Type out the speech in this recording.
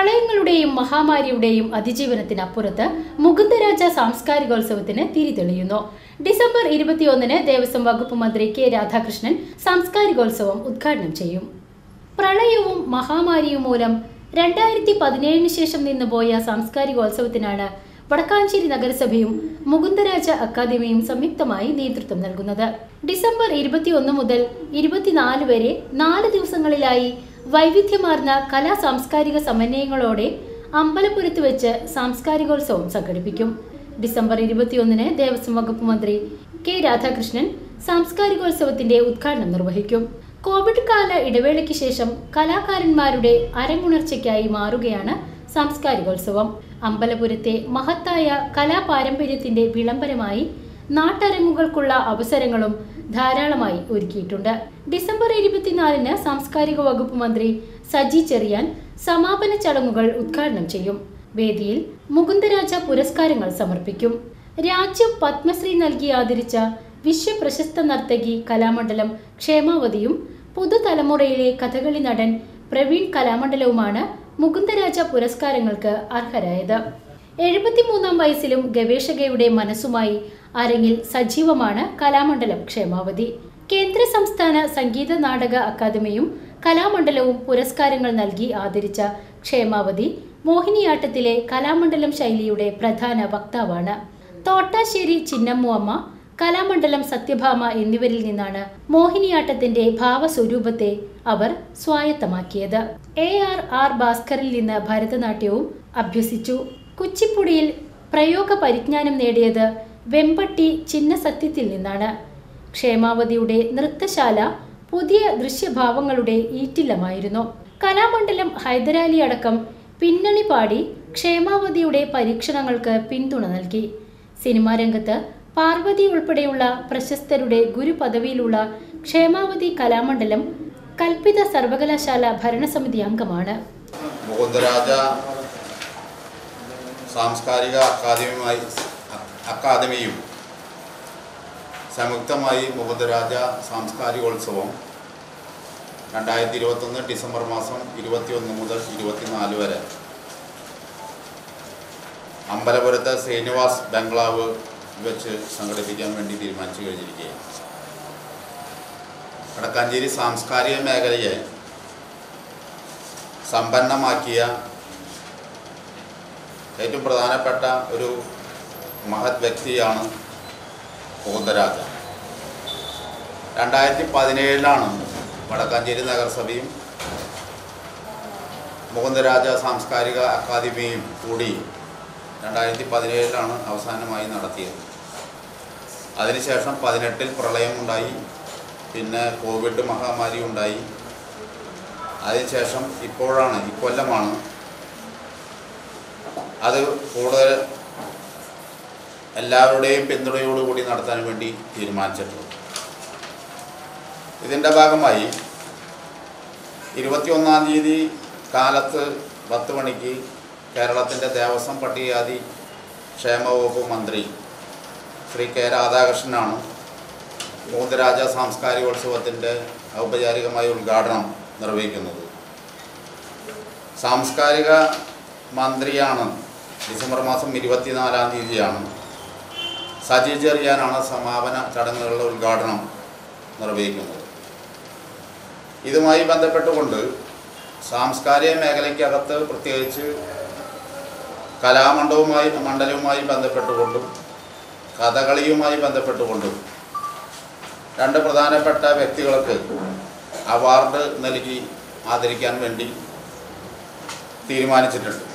പ്രളയങ്ങളുടെയും മഹാമാരിയുടെയും അതിജീവനത്തിനപ്പുറത്ത് മുകുന്ദരാജ സാംസ്കാരികോത്സവത്തിന് തിരി തെളിയുന്നു ഡിസംബർ ഇരുപത്തിയൊന്നിന് ദേവസ്വം വകുപ്പ് മന്ത്രി കെ രാധാകൃഷ്ണൻ സാംസ്കാരികോത്സവം ഉദ്ഘാടനം ചെയ്യും പ്രളയവും മഹാമാരിയും മൂലം രണ്ടായിരത്തി പതിനേഴിന് ശേഷം നിന്നുപോയ സാംസ്കാരികോത്സവത്തിനാണ് വടക്കാഞ്ചേരി നഗരസഭയും മുകുന്ദരാജ അക്കാദമിയും സംയുക്തമായി നേതൃത്വം നൽകുന്നത് ഡിസംബർ ഇരുപത്തിയൊന്ന് മുതൽ ഇരുപത്തിനാല് വരെ നാല് ദിവസങ്ങളിലായി വൈവിധ്യമാർന്ന കലാ സാംസ്കാരിക സമന്വയങ്ങളോടെ അമ്പലപുരത്ത് വെച്ച് സാംസ്കാരികോത്സവം സംഘടിപ്പിക്കും ഡിസംബർ ഇരുപത്തിയൊന്നിന് ദേവസ്വം വകുപ്പ് മന്ത്രി കെ രാധാകൃഷ്ണൻ സാംസ്കാരികോത്സവത്തിന്റെ ഉദ്ഘാടനം നിർവഹിക്കും കോവിഡ് കാല ഇടവേളയ്ക്ക് ശേഷം കലാകാരന്മാരുടെ അരങ്ങുണർച്ചയ്ക്കായി മാറുകയാണ് സാംസ്കാരികോത്സവം അമ്പലപുരത്തെ മഹത്തായ കലാപാരമ്പര്യത്തിന്റെ വിളംബരമായി നാട്ടരങ്ങുകൾക്കുള്ള അവസരങ്ങളും ധാരാളമായി ഒരുക്കിയിട്ടുണ്ട് ഡിസംബർ ഇരുപത്തിനാലിന് സാംസ്കാരിക വകുപ്പ് മന്ത്രി സജി ചെറിയാൻ സമാപന ചടങ്ങുകൾ ഉദ്ഘാടനം ചെയ്യും വേദിയിൽ മുകുന്ദരാജ പുരസ്കാരങ്ങൾ സമർപ്പിക്കും രാജ്യം പത്മശ്രീ നൽകി ആദരിച്ച വിശ്വപ്രശസ്ത നർത്തകി കലാമണ്ഡലം ക്ഷേമാവതിയും പുതുതലമുറയിലെ കഥകളി നടൻ പ്രവീൺ കലാമണ്ഡലവുമാണ് മുകുന്ദരാജ പുരസ്കാരങ്ങൾക്ക് അർഹരായത് എഴുപത്തിമൂന്നാം വയസ്സിലും ഗവേഷകയുടെ മനസ്സുമായി അരങ്ങിൽ സജീവമാണ് കലാമണ്ഡലം ക്ഷേമാവതി കേന്ദ്ര സംസ്ഥാന സംഗീത നാടക അക്കാദമിയും കലാമണ്ഡലവും പുരസ്കാരങ്ങൾ നൽകി ആദരിച്ച ക്ഷേമാവതി മോഹിനിയാട്ടത്തിലെ കലാമണ്ഡലം ശൈലിയുടെ പ്രധാന വക്താവാണ് തോട്ടാശ്ശേരി ചിന്നമ്മുവമ്മ കലാമണ്ഡലം സത്യഭാമ എന്നിവരിൽ നിന്നാണ് മോഹിനിയാട്ടത്തിന്റെ ഭാവസ്വരൂപത്തെ അവർ സ്വായത്തമാക്കിയത് എ ആർ ആർ ഭാസ്കറിൽ നിന്ന് ഭരതനാട്യവും അഭ്യസിച്ചു കുച്ചിപ്പുടിയിൽ പ്രയോഗ പരിജ്ഞാനം നേടിയത് വെമ്പട്ടി ചിന്നസത്യത്തിൽ നിന്നാണ് ക്ഷേമാവതിയുടെ നൃത്തശാല പുതിയ ദൃശ്യഭാവങ്ങളുടെ ഈറ്റില്ലമായിരുന്നു കലാമണ്ഡലം ഹൈദരാലി അടക്കം പിന്നണി പാടി ക്ഷേമാവതിയുടെ പരീക്ഷണങ്ങൾക്ക് പിന്തുണ നൽകി സിനിമാ രംഗത്ത് പാർവതി ഉൾപ്പെടെയുള്ള പ്രശസ്തരുടെ ഗുരുപദവിയിലുള്ള ക്ഷേമാവതി കലാമണ്ഡലം കൽപ്പിത സർവകലാശാല ഭരണസമിതി അംഗമാണ് മുകുന്ദരാജ സാംസ്കാരിക അക്കാദമിയുമായി അക്കാദമിയും സംയുക്തമായി മുകുന്ദരാജ സാംസ്കാരികോത്സവം രണ്ടായിരത്തി ഇരുപത്തൊന്ന് ഡിസംബർ മാസം ഇരുപത്തിയൊന്ന് മുതൽ ഇരുപത്തിനാല് വരെ അമ്പലപുരത്തെ ശ്രീനിവാസ് ബംഗ്ലാവ് വെച്ച് സംഘടിപ്പിക്കാൻ വേണ്ടി തീരുമാനിച്ചു കഴിഞ്ഞിരിക്കുകയാണ് വടക്കാഞ്ചേരി സാംസ്കാരിക മേഖലയെ സമ്പന്നമാക്കിയ ഏറ്റവും പ്രധാനപ്പെട്ട ഒരു മഹത് വ്യക്തിയാണ് മുകുന്ദരാജ രണ്ടായിരത്തി പതിനേഴിലാണ് വടക്കാഞ്ചേരി നഗരസഭയും മുകുന്ദരാജ സാംസ്കാരിക അക്കാദമിയും കൂടി രണ്ടായിരത്തി പതിനേഴിലാണ് അവസാനമായി നടത്തിയത് അതിനുശേഷം പതിനെട്ടിൽ പ്രളയമുണ്ടായി പിന്നെ കോവിഡ് മഹാമാരി ഉണ്ടായി അതിനുശേഷം ഇപ്പോഴാണ് ഇക്കൊല്ലമാണ് അത് കൂടുതൽ എല്ലാവരുടെയും പിന്തുണയോടുകൂടി നടത്താൻ വേണ്ടി തീരുമാനിച്ചിട്ടുള്ളത് ഇതിൻ്റെ ഭാഗമായി ഇരുപത്തിയൊന്നാം തീയതി കാലത്ത് പത്ത് മണിക്ക് കേരളത്തിൻ്റെ ദേവസ്വം പട്ടികജാതി ക്ഷേമ വകുപ്പ് മന്ത്രി ശ്രീ കെ രാധാകൃഷ്ണനാണ് മൂന്നരാജ സാംസ്കാരികോത്സവത്തിൻ്റെ ഔപചാരികമായ ഉദ്ഘാടനം നിർവഹിക്കുന്നത് സാംസ്കാരിക മന്ത്രിയാണ് ഡിസംബർ മാസം ഇരുപത്തിനാലാം തീയതിയാണ് സജി ചെറിയാനാണ് സമാപന ചടങ്ങുകളുടെ ഉദ്ഘാടനം നിർവഹിക്കുന്നത് ഇതുമായി ബന്ധപ്പെട്ടുകൊണ്ട് സാംസ്കാരിക മേഖലയ്ക്കകത്ത് പ്രത്യേകിച്ച് കലാമണ്ഡവുമായി മണ്ഡലവുമായി ബന്ധപ്പെട്ടുകൊണ്ടും കഥകളിയുമായി ബന്ധപ്പെട്ടുകൊണ്ടും രണ്ട് പ്രധാനപ്പെട്ട വ്യക്തികൾക്ക് അവാർഡ് നൽകി ആദരിക്കാൻ വേണ്ടി തീരുമാനിച്ചിട്ടുണ്ട്